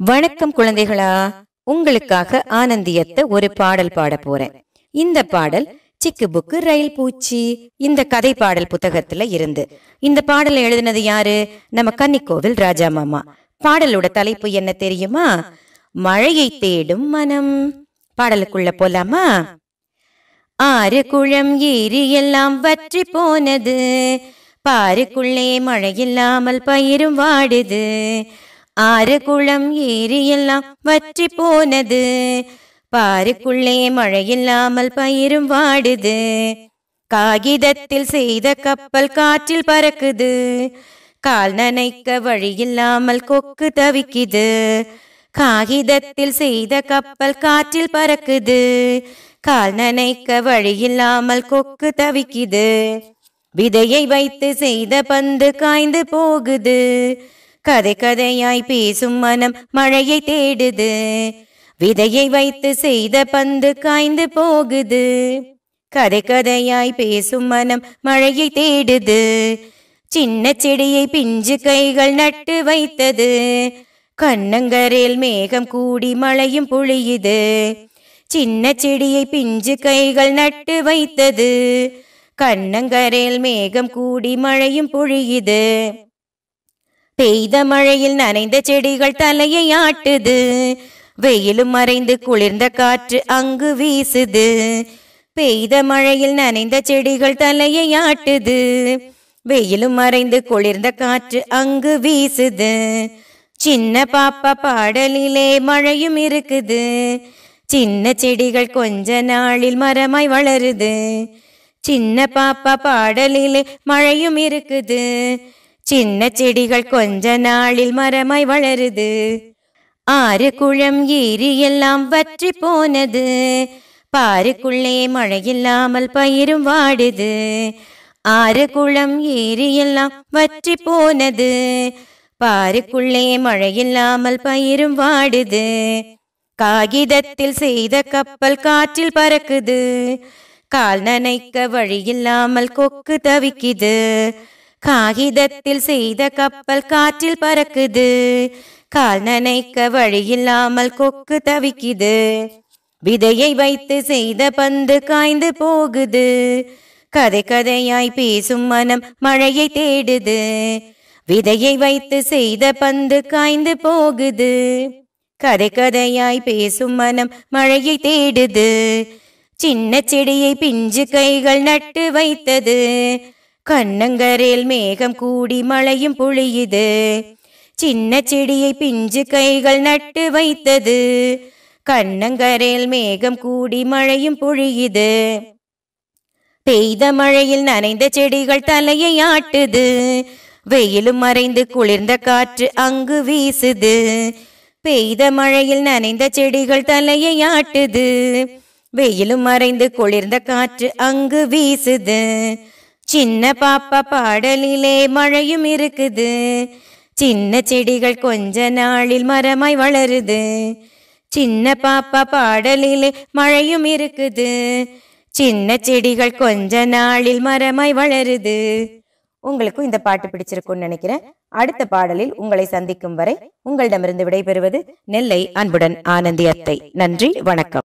வணக்கம் குழந்தைகளா உங்களுக்காக ஆனந்தியத்தை ஒரு பாடல் பாட போறேன் இந்த பாடல் சிக்கு புக்கு ரயில் பூச்சி இந்த கதை பாடல் புத்தகத்துல இருந்து இந்த பாடலை எழுதினது யாரு நம்ம கன்னிக்கோவில் ராஜா மாமா பாடலோட தலைப்பு என்ன தெரியுமா மழையை தேடும் மனம் பாடலுக்குள்ள போலாமா ஆறு குளம் ஏரி எல்லாம் வற்றி போனது பாருக்குள்ளே மழையில்லாமல் பயிரும் வாடுது ஆறு குளம் ஏரி எல்லாம் வற்றி போனது பாருக்குள்ளே மழையில்லாமல் பயிரும் வாடுது காகிதத்தில் செய்த கப்பல் காற்றில் பறக்குது கால் நனைக்க வழியில்லாமல் கொக்கு தவிக்குது காகிதத்தில் செய்த கப்பல் காற்றில் பறக்குது கால் நனைக்க வழியில்லாமல் கொக்கு தவிக்குது விதையை வைத்து செய்த பந்து காய்ந்து போகுது கதை கதையாய் பேசும் மனம் மழையை தேடுது விதையை வைத்து செய்த பந்து காய்ந்து போகுது கதை கதையாய் பேசும் மனம் மழையை தேடுது சின்ன செடியை பிஞ்சு கைகள் நட்டு வைத்தது கண்ணங்கரேல் மேகம் கூடி மழையும் பொழியுது சின்ன செடியை பிஞ்சு கைகள் நட்டு வைத்தது கண்ணங்கரேல் மேகம் கூடி மழையும் பொழியுது பெய்த மழையில் நனைந்த செடிகள் தலையை ஆட்டுது வெயிலும் மறைந்து குளிர்ந்த காற்று அங்கு வீசுது பெய்த மழையில் நனைந்த செடிகள் தலையை ஆட்டுது வெயிலும் மறைந்து குளிர்ந்த காற்று அங்கு வீசுது சின்ன பாப்பா பாடலிலே மழையும் இருக்குது சின்ன செடிகள் கொஞ்ச நாளில் மரமாய் வளருது சின்ன பாப்பா பாடலிலே மழையும் இருக்குது சின்ன செடிகள் கொஞ்ச நாளில் மரமாய் வளருது ஆறு குளம் ஏரி எல்லாம் வற்றி போனது பாருக்குள்ளே மழையில்லாமல் பயிரும் வாடுது ஆறு குளம் ஏரி எல்லாம் வற்றி போனது பாருக்குள்ளே மழையில்லாமல் பயிரும் வாடுது காகிதத்தில் செய்த கப்பல் காற்றில் பறக்குது கால் நனைக்க வழியில்லாமல் கொக்கு தவிக்குது காகிதத்தில் செய்த கப்பல் காற்றில் பறக்குது கால் நனைக்க வழியில்லாமல் கொக்கு தவிக்குது விதையை வைத்து செய்த பந்து காய்ந்து போகுது கதை கதையாய் பேசும் மனம் மழையை தேடுது விதையை வைத்து செய்த பந்து காய்ந்து போகுது கதை கதையாய் பேசும் மனம் மழையை தேடுது சின்ன செடியை பிஞ்சு கைகள் நட்டு வைத்தது கண்ணங்கரேல் மேகம் கூடி மழையும் பொழியுது சின்ன செடியை பிஞ்சு கைகள் நட்டு வைத்தது கண்ணங்கரேல் மேகம் கூடி மழையும் பொழியுது பெய்த மழையில் நனைந்த செடிகள் தலையை ஆட்டுது வெயிலும் மறைந்து குளிர்ந்த காற்று அங்கு வீசுது பெய்த மழையில் நனைந்த செடிகள் தலையை ஆட்டுது வெயிலும் மறைந்து குளிர்ந்த காற்று அங்கு வீசுது சின்ன பாப்பா பாடலிலே மழையும் இருக்குது சின்ன செடிகள் கொஞ்ச நாளில் மரமாய் வளருது சின்ன பாப்பா பாடலிலே மழையும் இருக்குது சின்ன செடிகள் கொஞ்ச நாளில் மரமாய் வளருது உங்களுக்கும் இந்த பாட்டு பிடிச்சிருக்கும்னு நினைக்கிறேன் அடுத்த பாடலில் உங்களை சந்திக்கும் வரை உங்களிடமிருந்து விடைபெறுவது நெல்லை அன்புடன் ஆனந்தி அத்தை நன்றி வணக்கம்